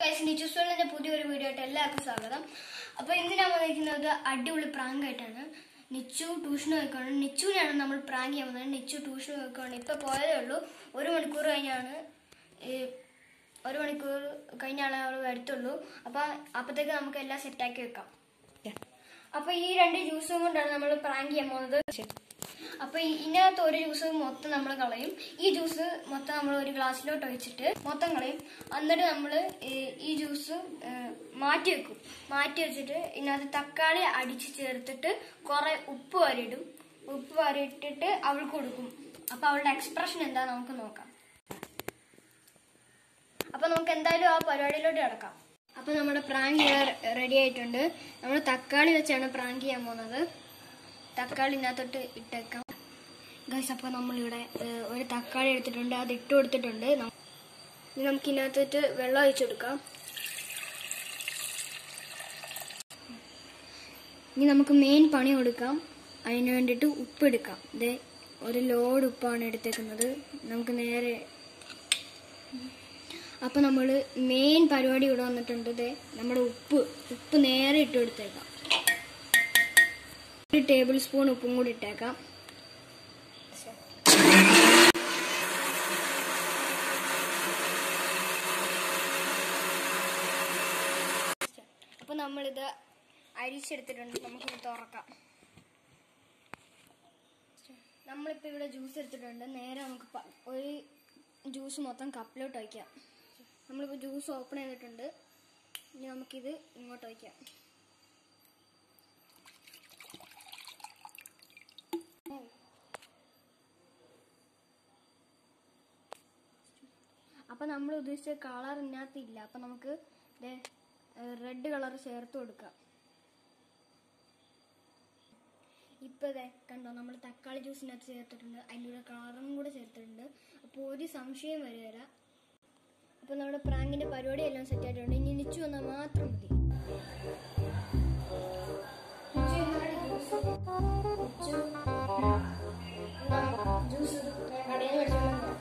നിച്ചുസ്വലിന്റെ പുതിയൊരു വീഡിയോ ആയിട്ട് എല്ലാവർക്കും സ്വാഗതം അപ്പൊ ഇന്ന് ഞാൻ വന്നിരിക്കുന്നത് അടിപൊളി പ്രാങ്ക് ആയിട്ടാണ് നിച്ചു ട്യൂഷന് പോയിക്കാണ് നിച്ചുവിനാണ് നമ്മൾ പ്രാങ്ക് ചെയ്യാൻ വന്നത് നിച്ചു ട്യൂഷന് പോയിക്കാണ് ഇപ്പൊ പോയതേ ഉള്ളൂ ഒരു മണിക്കൂർ കഴിഞ്ഞാണ് ഈ ഒരു മണിക്കൂർ കഴിഞ്ഞാണ് അവൾ വരത്തുള്ളൂ അപ്പൊ അപ്പത്തേക്ക് നമുക്ക് എല്ലാം സെറ്റാക്കി വെക്കാം അപ്പൊ ഈ രണ്ട് ജ്യൂസും കൊണ്ടാണ് നമ്മൾ പ്രാങ്ക് ചെയ്യാൻ പോകുന്നത് അപ്പൊ ഈ- ഇതിനകത്ത് ഒരു ജ്യൂസ് മൊത്തം നമ്മൾ കളയും ഈ ജ്യൂസ് മൊത്തം നമ്മൾ ഒരു ഗ്ലാസ്സിലോട്ട് ഒഴിച്ചിട്ട് മൊത്തം കളയും എന്നിട്ട് നമ്മൾ ഈ ജ്യൂസ് മാറ്റി വെക്കും മാറ്റി വെച്ചിട്ട് ഇതിനകത്ത് തക്കാളി അടിച്ച് ചേർത്തിട്ട് കുറെ ഉപ്പ് വരിയിടും ഉപ്പ് വരിയിട്ടിട്ട് അവൾക്ക് കൊടുക്കും അപ്പൊ അവളുടെ എക്സ്പ്രഷൻ എന്താ നമുക്ക് നോക്കാം അപ്പൊ നമുക്ക് എന്തായാലും ആ പരിപാടിയിലോട്ട് കിടക്കാം അപ്പൊ നമ്മുടെ പ്രാങ്ക് റെഡി ആയിട്ടുണ്ട് നമ്മൾ തക്കാളി വെച്ചാണ് പ്രാങ്ക് ചെയ്യാൻ പോകുന്നത് തക്കാളി ഇതിനകത്തോട്ട് ഇട്ടേക്കാം ഗൈസ് അപ്പൊ നമ്മളിവിടെ ഏഹ്, ഒരു തക്കാളി എടുത്തിട്ടുണ്ട് അത് ഇട്ട് കൊടുത്തിട്ടുണ്ട് നം- ഇനി നമുക്ക് ഇതിനകത്തോട്ട് വെള്ളം ഒഴിച്ചു കൊടുക്കാം ഇനി നമുക്ക് മെയിൻ പണി കൊടുക്കാം അതിന് വേണ്ടിയിട്ട് ഉപ്പ് എടുക്കാം ഇതേ ഒരു ലോഡ് ഉപ്പാണ് എടുത്തേക്കുന്നത് നമുക്ക് നേരെ അപ്പൊ നമ്മൾ മെയിൻ പരിപാടി ഇവിടെ വന്നിട്ടുണ്ട് ഇതേ നമ്മുടെ ഉപ്പ് ഉപ്പ് നേരെ ഇട്ട് കൊടുത്തേക്കാം ഒരു ടേബിൾ സ്പൂൺ ഉപ്പും കൂടി ഇട്ടേക്കാം അപ്പൊ നമ്മളിത് അരിച്ചെടുത്തിട്ടുണ്ട് നമുക്കിത് തുറക്കാം നമ്മളിപ്പോ ഇവിടെ ജ്യൂസ് എടുത്തിട്ടുണ്ട് നേരെ നമുക്ക് പ- ഒരു ജ്യൂസ് മൊത്തം കപ്പിലോട്ട് വയ്ക്കാം നമ്മളിപ്പോൾ ജ്യൂസ് ഓപ്പൺ ചെയ്തിട്ടുണ്ട് ഇനി നമുക്കിത് ഇങ്ങോട്ട് വയ്ക്കാം അപ്പൊ നമ്മൾ ഉദ്ദേശിച്ച കളർ ഇതിനകത്ത് ഇല്ല അപ്പൊ നമുക്ക് റെഡ് കളർ ചേർത്ത് കൊടുക്കാം ഇപ്പൊ ദേ കണ്ടോ നമ്മൾ തക്കാളി ജ്യൂസിനകത്ത് ചേർത്തിട്ടുണ്ട് അതിൻ്റെ കൂടെ കളറും കൂടെ ചേർത്തിട്ടുണ്ട് അപ്പോൾ ഒരു സംശയം വരികയില്ല അപ്പൊ നമ്മുടെ പ്രാങ്കിന്റെ പരിപാടി എല്ലാം സെറ്റ് ആയിട്ടുണ്ട് ഇനി നിച്ചു വന്നാൽ മാത്രം മതി നിച്ചു എന്നാണ് ജ്യൂസ്? നിച്ചു, എന്നാ ജ്യൂസ് ഞാൻ കടയിൽ നിന്ന് മേടിച്ചോണ്ട്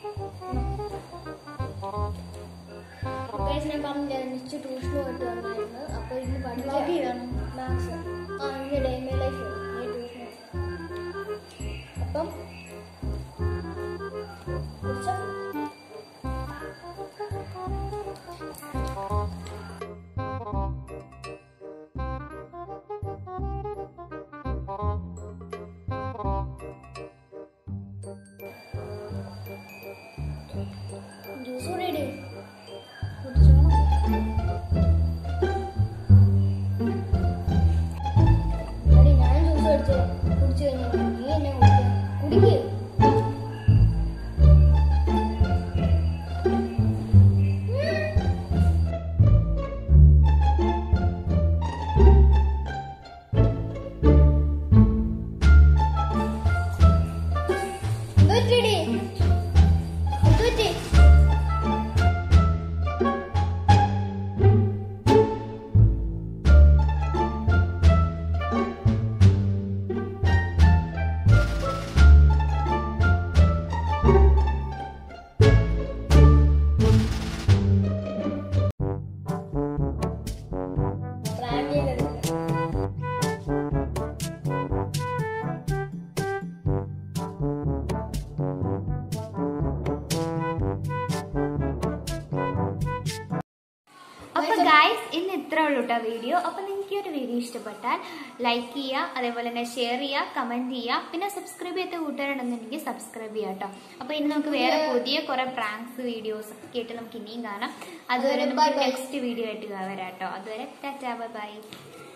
ഗൈസ് ഞാൻ പറഞ്ഞില്ല നിച്ചു ട്യൂഷന് പോയിട്ട് വന്നായിരുന്നു അപ്പൊ ഇന്ന് പഠിക്കാൻ മാത്സ് ആ ഇന്ന് ഡേ മൈ ലൈഫ് ഈ ട്യൂഷൻ അപ്പം കുടിച്ചോ ജ്യൂസ് കൂടെ ഇട് കുടിച്ചോ എടി, ഞാൻ ജ്യൂസ് അടിച്ച് കുടിച്ചു കഴിഞ്ഞു നീ എന്നെ കുടിക്ക കുടിക്ക് എന്ത് പറ്റിയെടി? എന്ത് പറ്റി? പ്രാങ്ക് ചെയ്തെടുക്കുക. അപ്പൊ ഗായ്സ് ഇന്ന് ഇത്ര ഉള്ളൂ കേട്ടോ വീഡിയോ അപ്പൊ നിങ്ങൾക്ക് ഈ ഒരു വീഡിയോ ഇഷ്ടപ്പെട്ടാൽ ലൈക്ക് ചെയ്യുക അതേപോലെ തന്നെ ഷെയർ ചെയ്യുക കമന്റ് ചെയ്യുക പിന്നെ സബ്സ്ക്രൈബ് ചെയ്യാത്ത കൂട്ടുകാരുണ്ടെന്നുണ്ടെങ്കിൽ സബ്സ്ക്രൈബ് ചെയ്യുക കേട്ടോ അപ്പൊ ഇനി നമുക്ക് വേറെ പുതിയ കുറെ പ്രാങ്ക്സ് വീഡിയോസ് ഒക്കെ ആയിട്ട് നമുക്ക് ഇനിയും കാണാം അതുവരെ Bye നമുക്ക് bye. നെക്സ്റ്റ് വീഡിയോ ആയിട്ട് വരാം കേട്ടോ അതുവരെ ടാറ്റാ ബൈ ബൈ